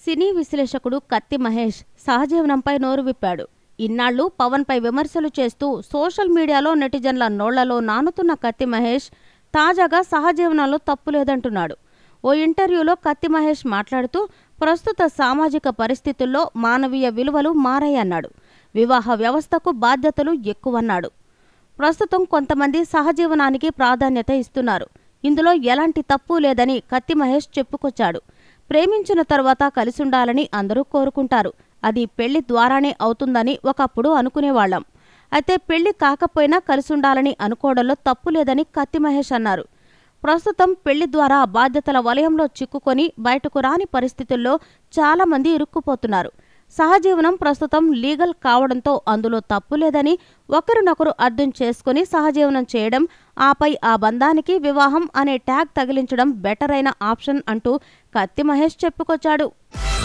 సినీ విశ్లేషకుడు కత్తి మహేష్ సహజీవనంపై నోరు విప్పాడు ఇన్నాళ్లు పవన్పై విమర్శలు చేస్తూ సోషల్ మీడియాలో నెటిజన్ల నోళ్లలో నానుతున్న కత్తి మహేష్ తాజాగా సహజీవనంలో తప్పు లేదంటున్నాడు ఓ ఇంటర్వ్యూలో కత్తి మహేష్ మాట్లాడుతూ ప్రస్తుత సామాజిక పరిస్థితుల్లో మానవీయ విలువలు మారాయన్నాడు వివాహ వ్యవస్థకు బాధ్యతలు ఎక్కువన్నాడు ప్రస్తుతం కొంతమంది సహజీవనానికి ప్రాధాన్యత ఇస్తున్నారు ఇందులో ఎలాంటి తప్పు లేదని కత్తి మహేష్ చెప్పుకొచ్చాడు ప్రేమించిన తర్వాత కలిసుండాలని అందరూ కోరుకుంటారు అది పెళ్లి ద్వారానే అవుతుందని ఒకప్పుడు అనుకునేవాళ్లం అయితే పెళ్లి కాకపోయినా కలిసుండాలని అనుకోవడంలో తప్పు లేదని కత్తి మహేష్ అన్నారు ప్రస్తుతం పెళ్లి ద్వారా బాధ్యతల వలయంలో చిక్కుకొని బయటకు రాని పరిస్థితుల్లో చాలామంది ఇరుక్కుపోతున్నారు సహజీవనం ప్రస్తుతం లీగల్ కావడంతో అందులో తప్పు లేదని ఒకరినొకరు అర్థం చేసుకుని సహజీవనం చేయడం ఆపై ఆ బంధానికి వివాహం అనే ట్యాగ్ తగిలించడం బెటర్ అయిన ఆప్షన్ అంటూ కత్తి మహేష్ చెప్పుకొచ్చాడు